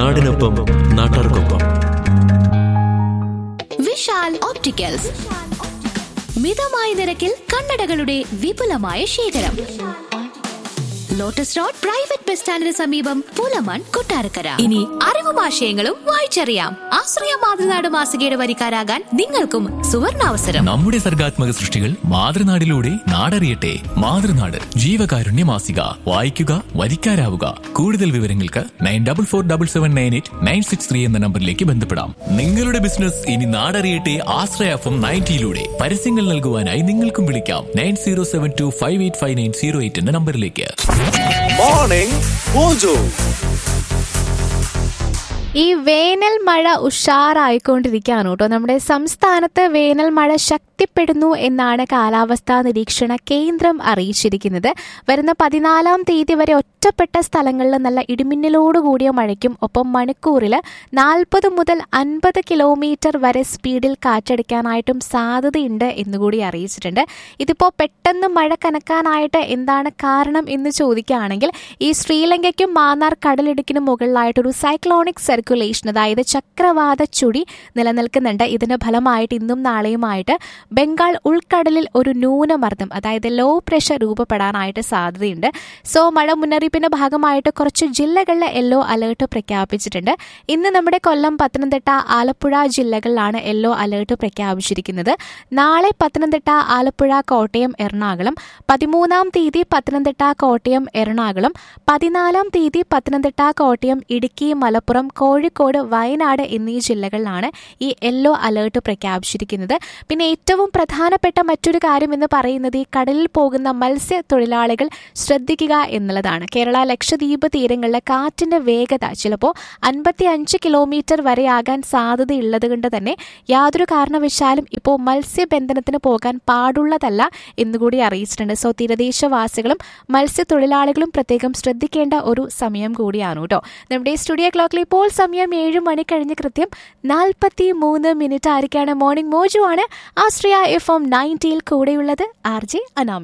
നാടിനൊപ്പം നാട്ടാർക്കൊപ്പം വിശാൽ ഓപ്റ്റിക്കൽസ് മിതമായ നിരക്കിൽ കണ്ണടകളുടെ വിപുലമായ ശേഖരം ലോട്ടസ് റോഡ് പ്രൈവറ്റ് ബസ് സ്റ്റാൻഡിന് സമീപം പൂലമാൻ കൊട്ടാരക്കര ഇനി അറിവും ആശയങ്ങളും വായിച്ചറിയാം ആശ്രയ മാതൃനാട് മാസികയുടെ വരിക്കാരാകാൻ നിങ്ങൾക്കും സുവർണാവസരം നമ്മുടെ സർഗാത്മക സൃഷ്ടികൾ മാതൃനാടിലൂടെ നാടറിയട്ടെ മാതൃനാട് ജീവകാരുണ്യ മാസിക വായിക്കുക വരിക്കാരാവുക കൂടുതൽ വിവരങ്ങൾക്ക് nine double four double seven nine eight nine six three എന്ന നമ്പറിലേക്ക് ബന്ധപ്പെടാം നിങ്ങളുടെ ബിസിനസ് ഇനി നാടറിയട്ടെ ആശ്രയ എഫ് എം നയൻറ്റിയിലൂടെ പരസ്യങ്ങൾ നൽകുവാനായി നിങ്ങൾക്കും വിളിക്കാം nine zero seven two five eight five nine zero eight എന്ന നമ്പറിലേക്ക് മോർണിംഗ് മോജോ ഈ വേനൽ മഴ ഉഷാറായിക്കൊണ്ടിരിക്കുകയാണ് കേട്ടോ നമ്മുടെ സംസ്ഥാനത്ത് വേനൽ മഴ ശക്തിപ്പെടുന്നു എന്നാണ് കാലാവസ്ഥാ നിരീക്ഷണ കേന്ദ്രം അറിയിച്ചിരിക്കുന്നത് വരുന്ന പതിനാലാം തീയതി വരെ ഒറ്റപ്പെട്ട സ്ഥലങ്ങളിൽ നല്ല ഇടിമിന്നലോട് കൂടിയ മഴയ്ക്കും ഒപ്പം മണിക്കൂറിൽ നാൽപ്പത് മുതൽ അൻപത് കിലോമീറ്റർ വരെ സ്പീഡിൽ കാറ്റടിക്കാനായിട്ടും സാധ്യതയുണ്ട് എന്നുകൂടി അറിയിച്ചിട്ടുണ്ട് ഇതിപ്പോൾ പെട്ടെന്ന് മഴ കനക്കാനായിട്ട് എന്താണ് കാരണം എന്ന് ചോദിക്കുകയാണെങ്കിൽ ഈ ശ്രീലങ്കയ്ക്കും മാന്നാർ കടലിടുക്കിനും മുകളിലായിട്ടൊരു സൈക്ലോണിക് സർക്കുലേഷൻ അതായത് ചക്രവാത ചുഴി നിലനിൽക്കുന്നുണ്ട് ഇതിന്റെ ഫലമായിട്ട് ഇന്നും നാളെയുമായിട്ട് ബംഗാൾ ഉൾക്കടലിൽ ഒരു ന്യൂനമർദ്ദം അതായത് ലോ പ്രഷർ രൂപപ്പെടാനായിട്ട് സാധ്യതയുണ്ട് സോ മഴ മുന്നറിയിപ്പിന്റെ ഭാഗമായിട്ട് കുറച്ച് ജില്ലകളിൽ യെല്ലോ അലേർട്ട് പ്രഖ്യാപിച്ചിട്ടുണ്ട് ഇന്ന് നമ്മുടെ കൊല്ലം പത്തനംതിട്ട ആലപ്പുഴ ജില്ലകളിലാണ് യെല്ലോ അലേർട്ട് പ്രഖ്യാപിച്ചിരിക്കുന്നത് നാളെ പത്തനംതിട്ട ആലപ്പുഴ കോട്ടയം എറണാകുളം പതിമൂന്നാം തീയതി പത്തനംതിട്ട കോട്ടയം എറണാകുളം പതിനാലാം തീയതി പത്തനംതിട്ട കോട്ടയം ഇടുക്കി മലപ്പുറം കോഴിക്കോട് വയനാട് എന്നീ ജില്ലകളിലാണ് ഈ യെല്ലോ അലേർട്ട് പ്രഖ്യാപിച്ചിരിക്കുന്നത് പിന്നെ ഏറ്റവും പ്രധാനപ്പെട്ട മറ്റൊരു കാര്യം എന്ന് പറയുന്നത് ഈ കടലിൽ പോകുന്ന മത്സ്യത്തൊഴിലാളികൾ ശ്രദ്ധിക്കുക എന്നുള്ളതാണ് കേരള ലക്ഷദ്വീപ് തീരങ്ങളിലെ കാറ്റിന്റെ വേഗത ചിലപ്പോൾ അൻപത്തി അഞ്ച് കിലോമീറ്റർ വരെ ആകാൻ സാധ്യതയുള്ളത് കൊണ്ട് തന്നെ യാതൊരു കാരണവശാലും ഇപ്പോൾ മത്സ്യബന്ധനത്തിന് പോകാൻ പാടുള്ളതല്ല എന്നുകൂടി അറിയിച്ചിട്ടുണ്ട് സോ തീരദേശവാസികളും മത്സ്യത്തൊഴിലാളികളും പ്രത്യേകം ശ്രദ്ധിക്കേണ്ട ഒരു സമയം കൂടിയാണ് കേട്ടോ നമ്മുടെ സ്റ്റുഡിയോ ക്ലോക്കിൽ ഇപ്പോൾ സമയം ഏഴ് മണി കഴിഞ്ഞ് കൃത്യം നാൽപ്പത്തി മൂന്ന് മിനിറ്റ് ആയിരിക്കാണ് മോർണിംഗ് മോജു ആണ് ആശ്രയ എഫ് എം നയൻറ്റിയിൽ കൂടെയുള്ളത് ആർ ജെ അനാമി